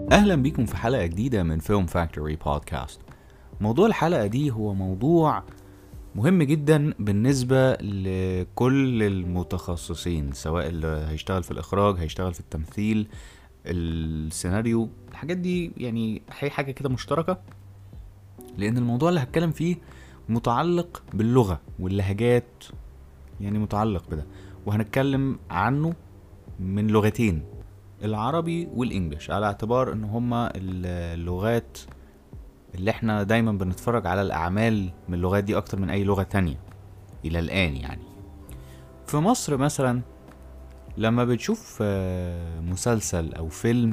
أهلا بيكم في حلقة جديدة من فيلم فاكتوري بودكاست موضوع الحلقة دي هو موضوع مهم جدا بالنسبة لكل المتخصصين سواء اللي هيشتغل في الإخراج هيشتغل في التمثيل السيناريو الحاجات دي يعني هي حاجة كده مشتركة لأن الموضوع اللي هتكلم فيه متعلق باللغة واللهجات يعني متعلق بده وهنتكلم عنه من لغتين العربي والانجليش على اعتبار ان هما اللغات اللي احنا دايما بنتفرج على الاعمال من اللغات دي اكتر من اي لغة تانية الى الان يعني في مصر مثلا لما بتشوف آه، مسلسل او فيلم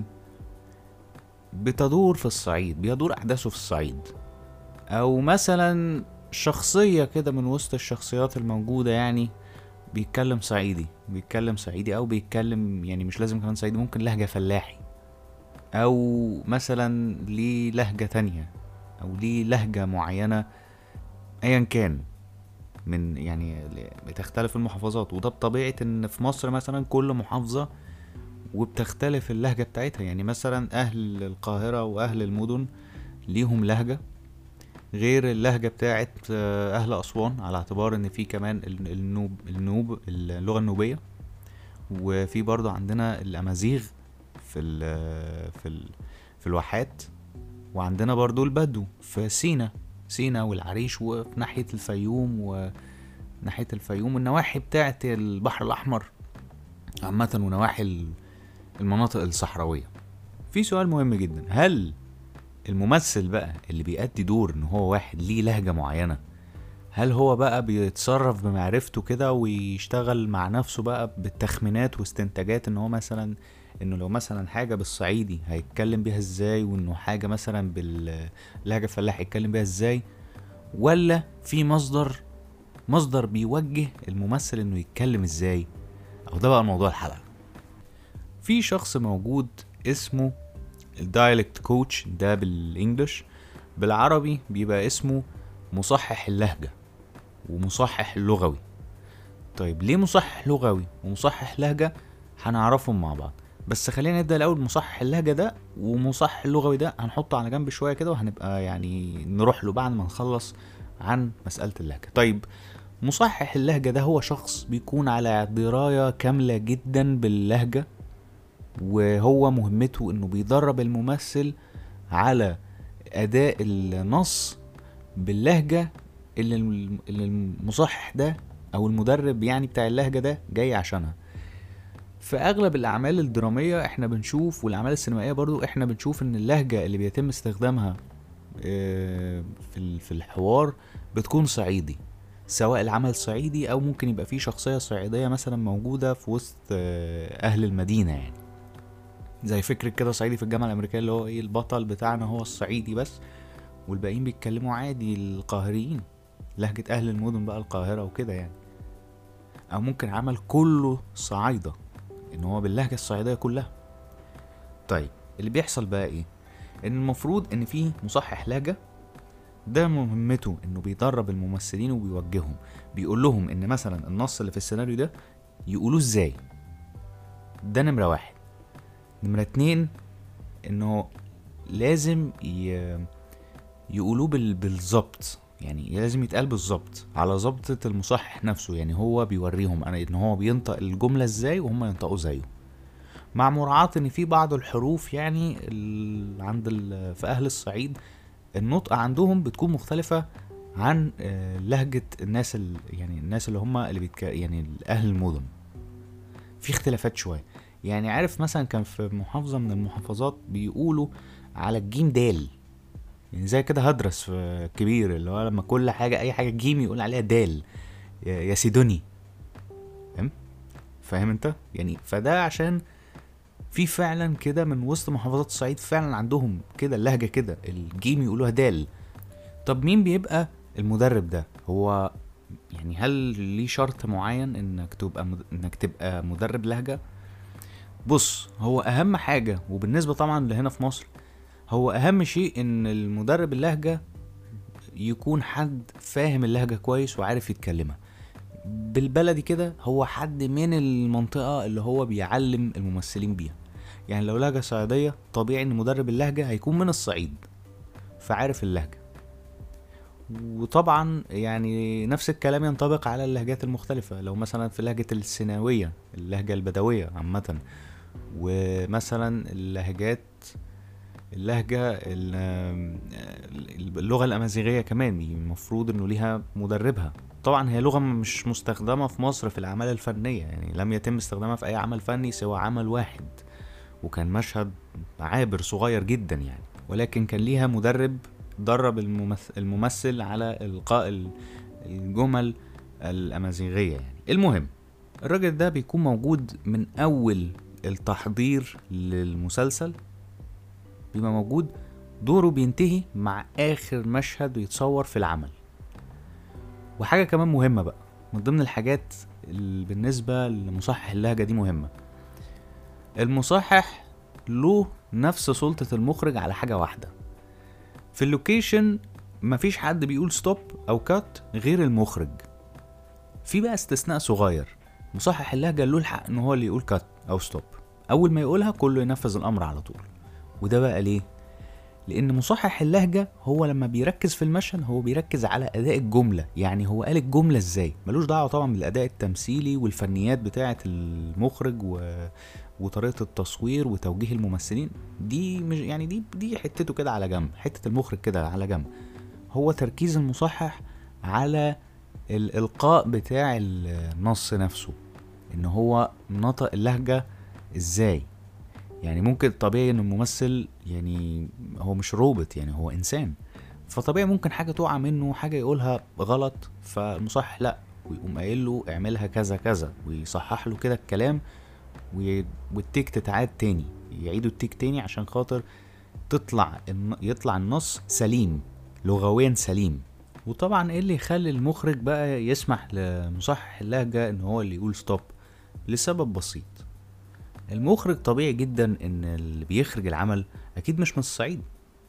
بتدور في الصعيد بيدور احداثه في الصعيد او مثلا شخصية كده من وسط الشخصيات الموجودة يعني بيتكلم صعيدي بيتكلم صعيدي او بيتكلم يعني مش لازم كمان صعيدي ممكن لهجة فلاحي او مثلا ليه لهجة تانية او ليه لهجة معينة ايا كان من يعني بتختلف المحافظات وده بطبيعة ان في مصر مثلا كل محافظة وبتختلف اللهجة بتاعتها يعني مثلا اهل القاهرة واهل المدن ليهم لهجة غير اللهجة بتاعت آه، أهل أسوان على اعتبار إن في كمان النوب النوب اللغة النوبية وفي برضو عندنا الأمازيغ في ال في ال في الواحات وعندنا برضو البدو في سينا سينا والعريش وفي ناحية الفيوم وناحية الفيوم والنواحي بتاعت البحر الأحمر عامة ونواحي المناطق الصحراوية في سؤال مهم جدا هل الممثل بقى اللي بيأدي دور ان هو واحد ليه لهجة معينة هل هو بقى بيتصرف بمعرفته كده ويشتغل مع نفسه بقى بالتخمينات واستنتاجات ان هو مثلا انه لو مثلا حاجة بالصعيدي هيتكلم بيها ازاي وانه حاجة مثلا باللهجة الفلاح هيتكلم بيها ازاي ولا في مصدر مصدر بيوجه الممثل انه يتكلم ازاي او ده بقى موضوع الحلقة في شخص موجود اسمه الدايلكت كوتش ده بالانجلش بالعربي بيبقى اسمه مصحح اللهجة ومصحح اللغوي طيب ليه مصحح لغوي ومصحح لهجة هنعرفهم مع بعض بس خلينا نبدا الاول مصحح اللهجه ده ومصحح اللغوي ده هنحطه على جنب شويه كده وهنبقى يعني نروح له بعد ما نخلص عن مساله اللهجه طيب مصحح اللهجه ده هو شخص بيكون على درايه كامله جدا باللهجه وهو مهمته انه بيدرب الممثل على اداء النص باللهجة اللي المصحح ده او المدرب يعني بتاع اللهجة ده جاي عشانها في اغلب الاعمال الدرامية احنا بنشوف والاعمال السينمائية برضو احنا بنشوف ان اللهجة اللي بيتم استخدامها آه، في الحوار بتكون صعيدي سواء العمل صعيدي او ممكن يبقى فيه شخصية صعيدية مثلا موجودة في وسط آه، اهل المدينة يعني زي فكرة كده صعيدي في الجامعة الأمريكية اللي هو إيه البطل بتاعنا هو الصعيدي بس والباقيين بيتكلموا عادي القاهريين لهجة أهل المدن بقى القاهرة وكده يعني أو ممكن عمل كله صعايدة إن هو باللهجة الصعيدية كلها طيب اللي بيحصل بقى إيه إن المفروض إن في مصحح لهجة ده مهمته انه بيدرب الممثلين وبيوجههم بيقول لهم ان مثلا النص اللي في السيناريو ده يقولوه ازاي ده نمرة واحد نمرة اتنين انه لازم ي... يقولوه بال... بالظبط يعني لازم يتقال بالظبط على ظبطة المصحح نفسه يعني هو بيوريهم انا ان هو بينطق الجملة ازاي وهم ينطقوا زيه مع مراعاة ان في بعض الحروف يعني ال... عند ال... في اهل الصعيد النطق عندهم بتكون مختلفة عن آه، لهجة الناس ال... يعني الناس اللي هم اللي بيتك... يعني اهل المدن في اختلافات شوية يعني عارف مثلا كان في محافظة من المحافظات بيقولوا على الجيم دال يعني زي كده هدرس في كبير اللي هو لما كل حاجة أي حاجة جيم يقول عليها دال يا سيدوني فاهم فاهم انت يعني فده عشان في فعلا كده من وسط محافظات الصعيد فعلا عندهم كده اللهجة كده الجيم يقولوها دال طب مين بيبقى المدرب ده هو يعني هل ليه شرط معين انك تبقى مد... انك تبقى مدرب لهجه بص هو اهم حاجه وبالنسبه طبعا لهنا في مصر هو اهم شيء ان المدرب اللهجه يكون حد فاهم اللهجه كويس وعارف يتكلمها بالبلدي كده هو حد من المنطقه اللي هو بيعلم الممثلين بيها يعني لو لهجة صعيدية طبيعي ان مدرب اللهجة هيكون من الصعيد فعارف اللهجة وطبعا يعني نفس الكلام ينطبق على اللهجات المختلفة لو مثلا في لهجة السيناوية اللهجة البدوية عامة ومثلا اللهجات اللهجة ال- اللغة الأمازيغية كمان المفروض إنه ليها مدربها طبعا هي لغة مش مستخدمة في مصر في الأعمال الفنية يعني لم يتم استخدامها في أي عمل فني سوى عمل واحد وكان مشهد عابر صغير جدا يعني ولكن كان ليها مدرب درب الممثل, الممثل على إلقاء ال- الجمل الأمازيغية يعني المهم الراجل ده بيكون موجود من أول التحضير للمسلسل بيبقى موجود دوره بينتهي مع آخر مشهد يتصور في العمل وحاجة كمان مهمة بقى من ضمن الحاجات اللي بالنسبة لمصحح اللهجة دي مهمة المصحح له نفس سلطة المخرج على حاجة واحدة في اللوكيشن مفيش حد بيقول ستوب أو كات غير المخرج في بقى استثناء صغير مصحح اللهجة له الحق ان هو اللي يقول كات او ستوب اول ما يقولها كله ينفذ الامر على طول وده بقى ليه لان مصحح اللهجة هو لما بيركز في المشهد هو بيركز على اداء الجملة يعني هو قال الجملة ازاي ملوش دعوة طبعا بالاداء التمثيلي والفنيات بتاعة المخرج و... وطريقة التصوير وتوجيه الممثلين دي مش يعني دي دي حتته كده على جنب حتة المخرج كده على جنب هو تركيز المصحح على الإلقاء بتاع النص نفسه إن هو نطق اللهجة إزاي يعني ممكن طبيعي إن الممثل يعني هو مش روبوت يعني هو إنسان فطبيعي ممكن حاجة تقع منه حاجة يقولها غلط فالمصحح لأ ويقوم قايل له اعملها كذا كذا ويصحح له كده الكلام وي- والتيك تتعاد تاني يعيدوا التيك تاني عشان خاطر تطلع الن- يطلع النص سليم لغويا سليم وطبعا ايه اللي يخلي المخرج بقى يسمح لمصحح اللهجة ان هو اللي يقول ستوب لسبب بسيط المخرج طبيعي جدا ان اللي بيخرج العمل اكيد مش من الصعيد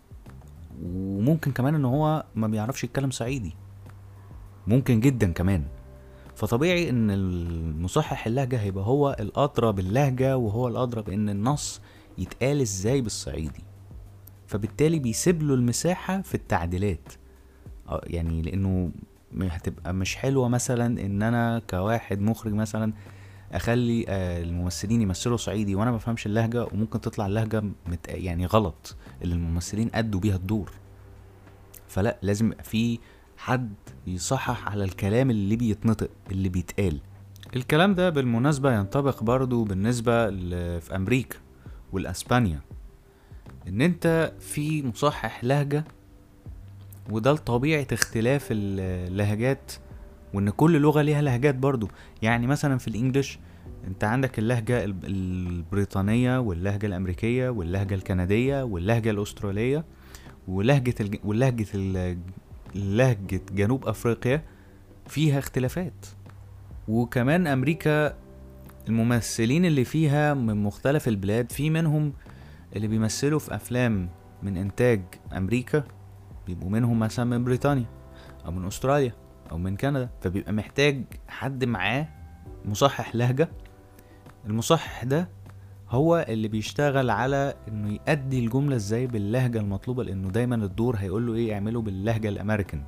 وممكن كمان ان هو ما بيعرفش يتكلم صعيدي ممكن جدا كمان فطبيعي ان المصحح اللهجة هيبقى هو الادرى باللهجة وهو الادرى بان النص يتقال ازاي بالصعيدي فبالتالي بيسيب له المساحة في التعديلات اه يعني لانه م- هتبقى مش حلوة مثلا ان انا كواحد مخرج مثلا اخلي آه، الممثلين يمثلوا صعيدي وانا ما بفهمش اللهجة وممكن تطلع اللهجة مت... يعني غلط اللي الممثلين ادوا بيها الدور فلا لازم يبقى في حد يصحح على الكلام اللي بيتنطق اللي بيتقال الكلام ده بالمناسبة ينطبق برضو بالنسبة ل... في أمريكا والأسبانيا إن أنت في مصحح لهجة وده لطبيعة اختلاف اللهجات وإن كل لغة ليها لهجات برضو يعني مثلا في الإنجليش أنت عندك اللهجة الب- البريطانية واللهجة الأمريكية واللهجة الكندية واللهجة الأسترالية ولهجة الج... ولهجة ال... لهجة جنوب أفريقيا فيها اختلافات وكمان أمريكا الممثلين اللي فيها من مختلف البلاد في منهم اللي بيمثلوا في أفلام من إنتاج أمريكا بيبقوا منهم مثلا من بريطانيا أو من أستراليا أو من كندا فبيبقى محتاج حد معاه مصحح لهجة المصحح ده هو اللي بيشتغل على انه يأدي الجملة ازاي باللهجة المطلوبة لانه دايما الدور هيقول له ايه اعمله باللهجة الامريكان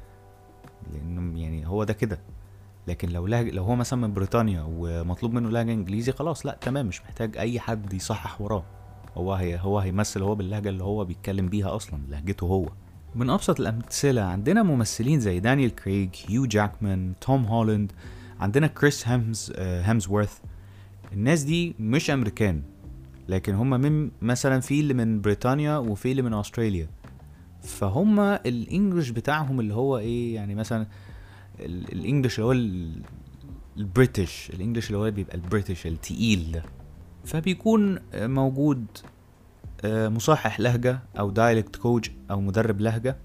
لانه يعني هو ده كده لكن لو لهجة لو هو مثلا من بريطانيا ومطلوب منه لهجة انجليزي خلاص لا تمام مش محتاج اي حد يصحح وراه هو هي هو هيمثل هو باللهجة اللي هو بيتكلم بيها اصلا لهجته هو من ابسط الامثلة عندنا ممثلين زي دانيال كريج هيو جاكمان توم هولاند عندنا كريس هامز آه، هامزورث الناس دي مش امريكان لكن هم من مثلا في اللي من بريطانيا وفي اللي من استراليا فهم الانجليش بتاعهم اللي هو ايه يعني مثلا ال- الانجليش اللي هو ال- البريتش الانجليش اللي هو بيبقى البريتش التقيل ده فبيكون آه، موجود آه، مصحح لهجة او دايلكت كوج او مدرب لهجة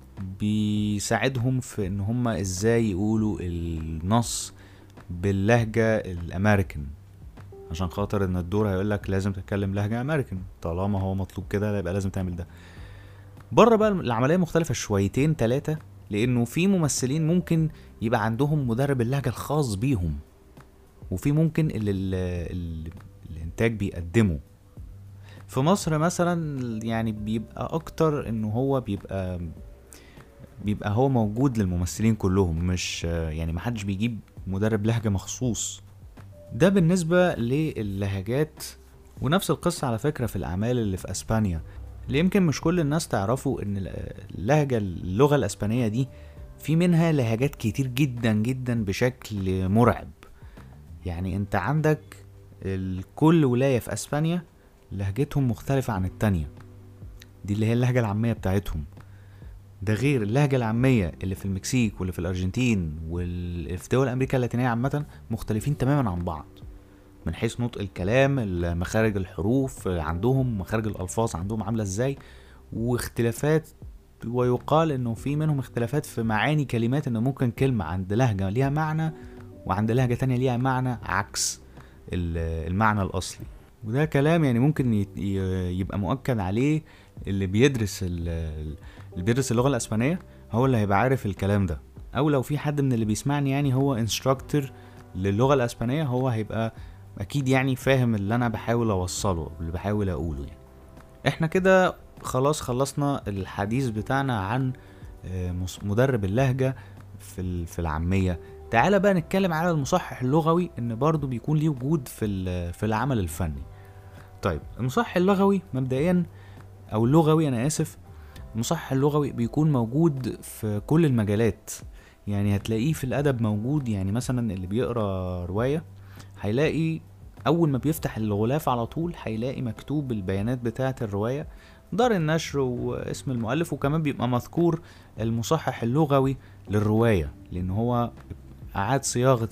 بيساعدهم في ان هم ازاي يقولوا النص باللهجة الامريكان عشان خاطر ان الدور هيقول لك لازم تتكلم لهجه امريكان طالما هو مطلوب كده يبقى لازم تعمل ده بره بقى العمليه مختلفه شويتين تلاتة لانه في ممثلين ممكن يبقى عندهم مدرب اللهجه الخاص بيهم وفي ممكن اللي ال- ال- الانتاج بيقدمه في مصر مثلا يعني بيبقى اكتر انه هو بيبقى بيبقى هو موجود للممثلين كلهم مش يعني محدش بيجيب مدرب لهجة مخصوص ده بالنسبة للهجات ونفس القصة على فكرة في الأعمال اللي في أسبانيا اللي يمكن مش كل الناس تعرفوا إن اللهجة اللغة الأسبانية دي في منها لهجات كتير جدا جدا بشكل مرعب يعني انت عندك كل ولاية في اسبانيا لهجتهم مختلفة عن التانية دي اللي هي اللهجة العامية بتاعتهم ده غير اللهجة العامية اللي في المكسيك واللي في الأرجنتين واللي في دول أمريكا اللاتينية عامة مختلفين تماما عن بعض من حيث نطق الكلام مخارج الحروف عندهم مخارج الألفاظ عندهم عاملة ازاي واختلافات ويقال انه في منهم اختلافات في معاني كلمات انه ممكن كلمة عند لهجة ليها معنى وعند لهجة تانية ليها معنى عكس المعنى الأصلي وده كلام يعني ممكن يبقى مؤكد عليه اللي بيدرس اللي بيدرس اللغة الأسبانية هو اللي هيبقى عارف الكلام ده أو لو في حد من اللي بيسمعني يعني هو انستراكتور للغة الأسبانية هو هيبقى أكيد يعني فاهم اللي أنا بحاول أوصله اللي بحاول أقوله يعني احنا كده خلاص خلصنا الحديث بتاعنا عن آه، مدرب اللهجة في في العامية تعالى بقى نتكلم على المصحح اللغوي ان برضو بيكون ليه وجود في في العمل الفني طيب المصحح اللغوي مبدئيا او اللغوي انا اسف المصحح اللغوي بيكون موجود في كل المجالات يعني هتلاقيه في الادب موجود يعني مثلا اللي بيقرا روايه هيلاقي اول ما بيفتح الغلاف على طول هيلاقي مكتوب البيانات بتاعه الروايه دار النشر واسم المؤلف وكمان بيبقى مذكور المصحح اللغوي للروايه لان هو اعاد صياغه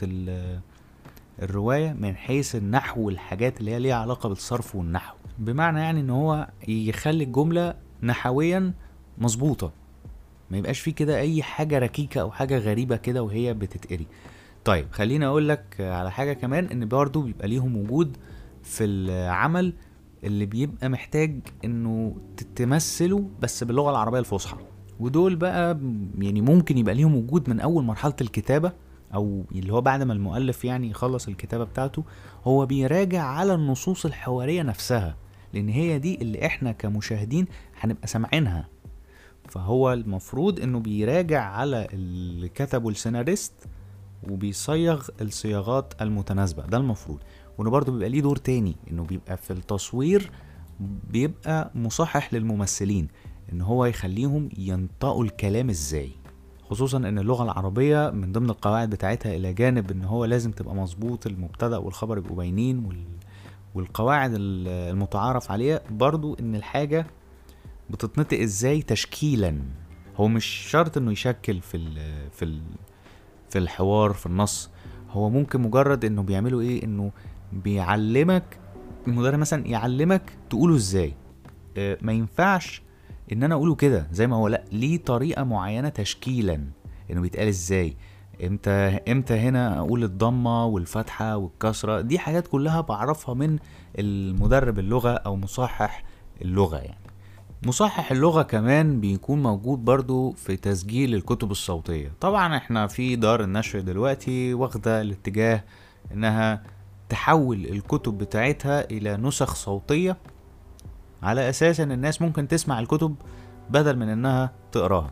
الروايه من حيث النحو والحاجات اللي هي ليها علاقه بالصرف والنحو بمعنى يعني ان هو يخلي الجمله نحويا مظبوطه ما يبقاش فيه كده اي حاجه ركيكه او حاجه غريبه كده وهي بتتقري طيب خليني اقول لك على حاجه كمان ان برضو بيبقى ليهم وجود في العمل اللي بيبقى محتاج انه تمثله بس باللغه العربيه الفصحى ودول بقى يعني ممكن يبقى ليهم وجود من اول مرحله الكتابه او اللي هو بعد ما المؤلف يعني يخلص الكتابه بتاعته هو بيراجع على النصوص الحواريه نفسها لان هي دي اللي احنا كمشاهدين هنبقى سامعينها فهو المفروض انه بيراجع على اللي كتبه السيناريست وبيصيغ الصياغات المتناسبه ده المفروض وانه برضه بيبقى ليه دور تاني انه بيبقى في التصوير بيبقى مصحح للممثلين ان هو يخليهم ينطقوا الكلام ازاي خصوصا ان اللغه العربيه من ضمن القواعد بتاعتها الى جانب ان هو لازم تبقى مظبوط المبتدا والخبر يبقوا باينين وال... والقواعد المتعارف عليها برضو ان الحاجه بتتنطق ازاي تشكيلا هو مش شرط انه يشكل في ال... في ال... في الحوار في النص هو ممكن مجرد انه بيعملوا ايه انه بيعلمك المدرب مثلا يعلمك تقوله ازاي آه، ما ينفعش ان انا اقوله كده زي ما هو لا ليه طريقه معينه تشكيلا انه بيتقال ازاي امتى امتى هنا اقول الضمه والفتحه والكسره دي حاجات كلها بعرفها من المدرب اللغه او مصحح اللغه يعني مصحح اللغة كمان بيكون موجود برضو في تسجيل الكتب الصوتية طبعا احنا في دار النشر دلوقتي واخدة الاتجاه انها تحول الكتب بتاعتها الى نسخ صوتية على اساس ان الناس ممكن تسمع الكتب بدل من انها تقراها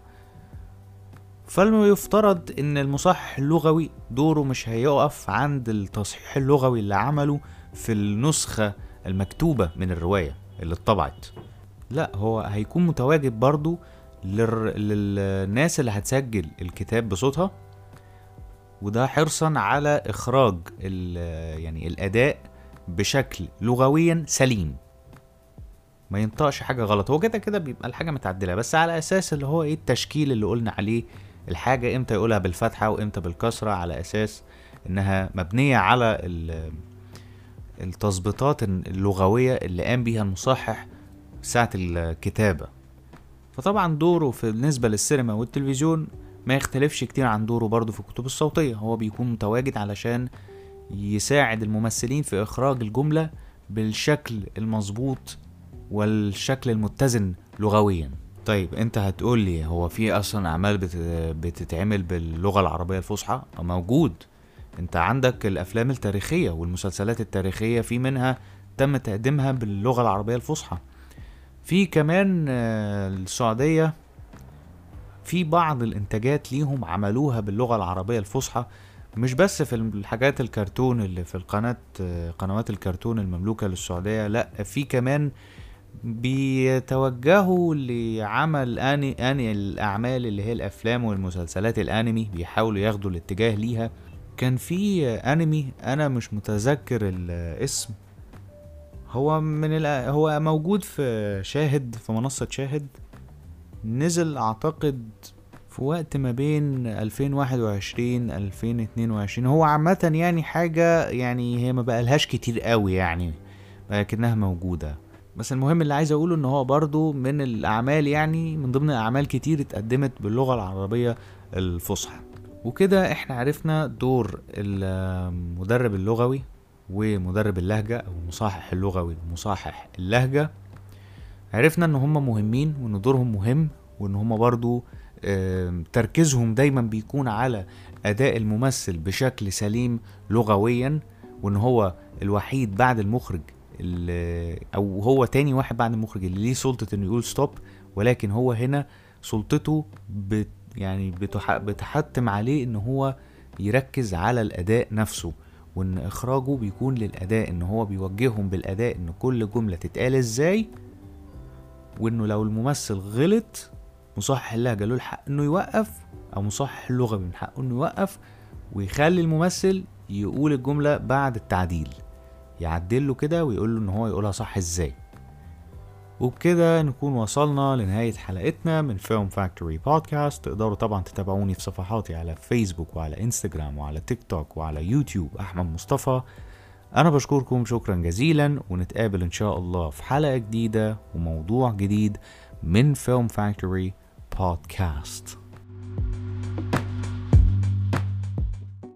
فالمفترض ان المصحح اللغوي دوره مش هيقف عند التصحيح اللغوي اللي عمله في النسخة المكتوبة من الرواية اللي اتطبعت لا هو هيكون متواجد برضو للناس اللي هتسجل الكتاب بصوتها وده حرصا على اخراج يعني الاداء بشكل لغويا سليم ما ينطقش حاجه غلط هو كده كده بيبقى الحاجه متعدله بس على اساس اللي هو ايه التشكيل اللي قلنا عليه الحاجه امتى يقولها بالفتحه وامتى بالكسره على اساس انها مبنيه على التظبيطات اللغويه اللي قام بيها المصحح ساعه الكتابه فطبعا دوره في بالنسبه للسينما والتلفزيون ما يختلفش كتير عن دوره برضه في الكتب الصوتيه هو بيكون متواجد علشان يساعد الممثلين في اخراج الجمله بالشكل المظبوط والشكل المتزن لغويا طيب انت هتقول لي هو في اصلا اعمال بتتعمل باللغه العربيه الفصحى موجود انت عندك الافلام التاريخيه والمسلسلات التاريخيه في منها تم تقديمها باللغة العربية الفصحى في كمان آه، السعودية في بعض الانتاجات ليهم عملوها باللغة العربية الفصحى مش بس في الحاجات الكرتون اللي في القناة آه، قنوات الكرتون المملوكة للسعودية لا في كمان بيتوجهوا لعمل أني أني الأعمال اللي هي الأفلام والمسلسلات الأنمي بيحاولوا ياخدوا الاتجاه ليها كان في أنمي أنا مش متذكر الاسم هو من الأ... هو موجود في شاهد في منصة شاهد نزل أعتقد في وقت ما بين 2021 2022 هو عامة يعني حاجة يعني هي ما بقالهاش كتير قوي يعني لكنها موجودة بس المهم اللي عايز اقوله ان هو برضو من الاعمال يعني من ضمن اعمال كتير اتقدمت باللغة العربية الفصحى وكده احنا عرفنا دور المدرب اللغوي ومدرب اللهجة او المصحح اللغوي ومصحح اللهجة عرفنا ان هم مهمين وان دورهم مهم وان هم برضو تركيزهم دايما بيكون على اداء الممثل بشكل سليم لغويا وان هو الوحيد بعد المخرج او هو تاني واحد بعد المخرج اللي ليه سلطة انه يقول ستوب ولكن هو هنا سلطته بت يعني بتح... بتحتم عليه ان هو يركز على الاداء نفسه وان اخراجه بيكون للاداء ان هو بيوجههم بالاداء ان كل جملة تتقال ازاي وانه لو الممثل غلط مصحح اللهجة له الحق انه يوقف او مصحح اللغة من حقه انه يوقف ويخلي الممثل يقول الجملة بعد التعديل يعدل له كده ويقول له ان هو يقولها صح ازاي وبكده نكون وصلنا لنهاية حلقتنا من فيلم فاكتوري بودكاست تقدروا طبعا تتابعوني في صفحاتي على فيسبوك وعلى انستجرام وعلى تيك توك وعلى يوتيوب أحمد مصطفى أنا بشكركم شكرا جزيلا ونتقابل إن شاء الله في حلقة جديدة وموضوع جديد من فيلم فاكتوري بودكاست